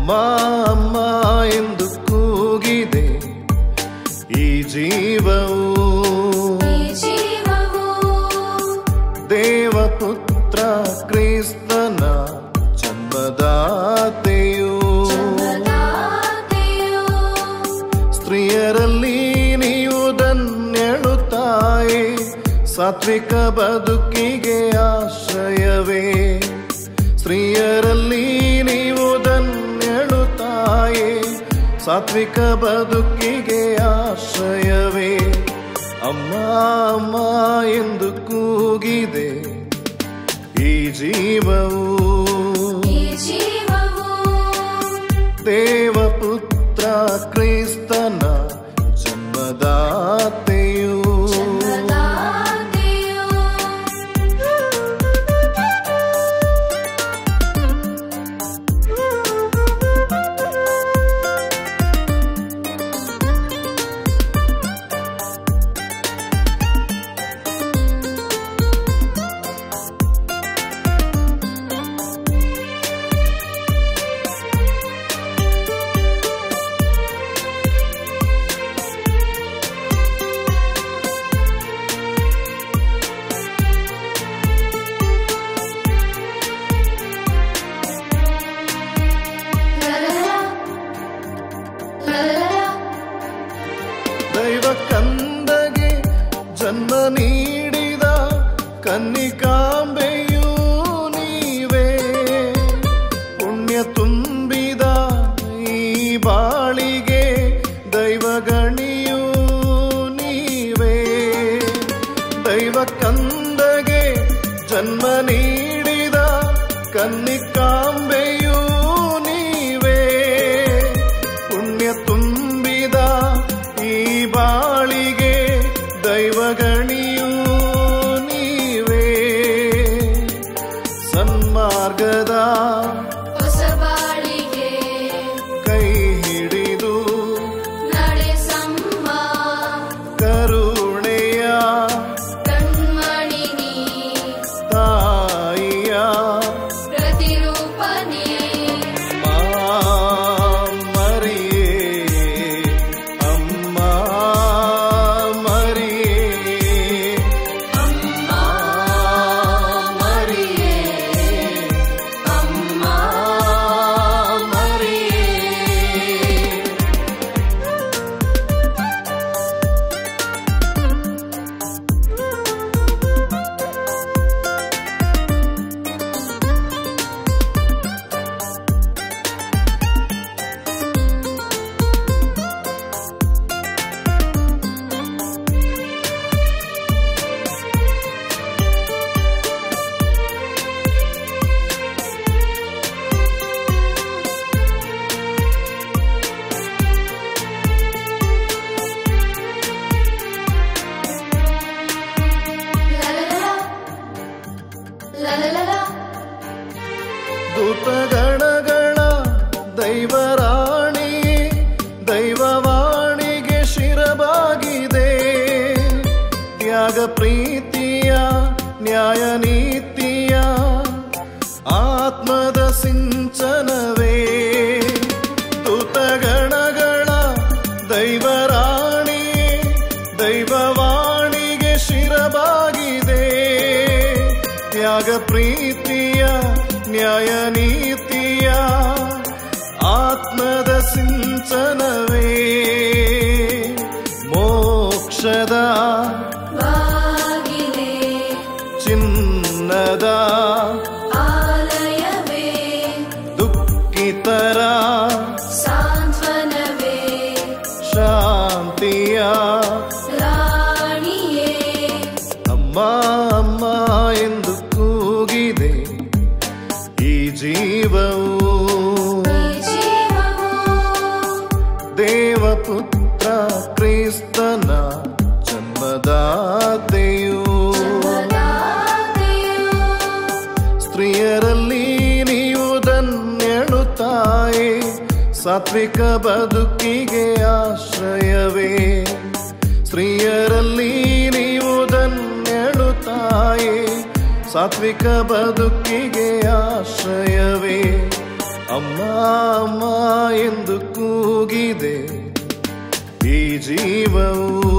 ಅಮ್ಮ ಅಮ್ಮ ಎಂದು ಕೂಗಿದೆ ಈ ಜೀವವು ಈ ಜೀವವು ದೇವಪುತ್ರ ಕ್ರಿಸ್ತನ ಜನ್ಮದಾತೆಯು ಜನ್ಮದಾತೆಯು ಸ್ತ್ರೀಯರಲ್ಲಿ ನೀವು ಧನ್ಯಳು ತಾಯಿ ಸಾತ್ವಿಕ ಬದುಕಿಗೆ ಆಶ್ರಯವೇ ಸ್ತ್ರೀಯರಲ್ಲಿ ನೀವು ಧನ್ಯಳು ತಾಯಿ ಸಾತ್ವಿಕ ಬದುಕಿಗೆ ಆಶ್ರಯವೇ ಅಮ್ಮ ಅಮ್ಮ ಎಂದು ಕೂಗಿದೆ ಈ ಜೀವವು ಈ ಜೀವವು ದೇವಪುತ್ರ ಕ್ರಿಸ್ತನ ಜನ್ಮದಾತೆಯು ಜನ್ಮದಾತೆಯು ದೈವ ಕಂದಗೆ ಜನ್ಮ ನೀಡಿದ ಕನ್ನಿಕಾಂಬೆಯೂ ನೀವೇ ಪುಣ್ಯ ತುಂಬಿದ ಈ ಬಾಳಿಗೆ ದೈವಗಣಿಯೂ ನೀವೇ ದೈವ ಕಂದಗೆ ಜನ್ಮ ನೀಡಿದ ಕನ್ನಿಕಾಂಬೆಯೂ ನೀವೇ ಪುಣ್ಯ ತುಂಬಿದ ಈ ಬಾಳಿಗೆ ದೈವಗಣಿಯೂ ನೀವೇ ಸನ್ಮಾರ್ಗದ ಹೊಸ ಬಾಳಿಗೆ ಕೈ ಹಿಡಿದು ನಡೆಸಮ್ಮ ಕರುಣೆಯ ಕಣ್ಮಣಿ ನೀ ತಾಯಿಯ ಪ್ರತಿರೂಪನೇ ಮರಿಯೇ ಅಮ್ಮ ಮರಿಯೇ ಅಮ್ಮ ಮರಿಯೇ ಅಮ್ಮ ಮರಿಯೇ ದೂತಗಣಗಳ ದೈವರಾಣಿ ದೈವವಾಣಿಗೆ ಶಿರಬಾಗಿದೆ ತ್ಯಾಗ ಪ್ರೀತಿಯ ನ್ಯಾಯ ನೀತಿಯ ಆತ್ಮದ ಸಿಂಚನವೇ ದೂತಗಣಗಳ ದೈವರಾಣಿ ದೈವವಾಣಿಗೆ ಶಿರಬಾಗಿದೆ ತ್ಯಾಗ ಪ್ರೀತಿಯ ನ್ಯಾಯ ನೀತಿಯ ಆತ್ಮದ ಸಿಂಚನವೇ ಮೋಕ್ಷದ ಬಾಗಿಲೇ ಚಿನ್ನದ ಆಲಯವೇ ದುಃಖಿತರ ಸಾಂತ್ವನವೇ ಶಾಂತಿಯ ರಾಣಿಯೇ ಅಮ್ಮ ಅಮ್ಮ ಎಂದು ಕೂಗಿದೆ ಈ ಜೀವವು ಈ ಜೀವವು ದೇವಪುತ್ರ ಕ್ರಿಸ್ತನ ಜನ್ಮದಾತೆಯು ಜನ್ಮದಾತೆಯು ಸ್ತ್ರೀಯರಲ್ಲಿ ನೀವು ಧನ್ಯಳು ತಾಯಿ ಸಾತ್ವಿಕ ಬದುಕಿಗೆ ಆಶ್ರಯವೇ ಸ್ತ್ರೀಯರಲ್ಲಿ ನೀವು ಧನ್ಯಳು ತಾಯಿ ಸಾತ್ವಿಕ ಬದುಕಿಗೆ ಆಶ್ರಯವೇ ಅಮ್ಮ ಅಮ್ಮ ಎಂದು ಕೂಗಿದೆ ಈ ಜೀವವು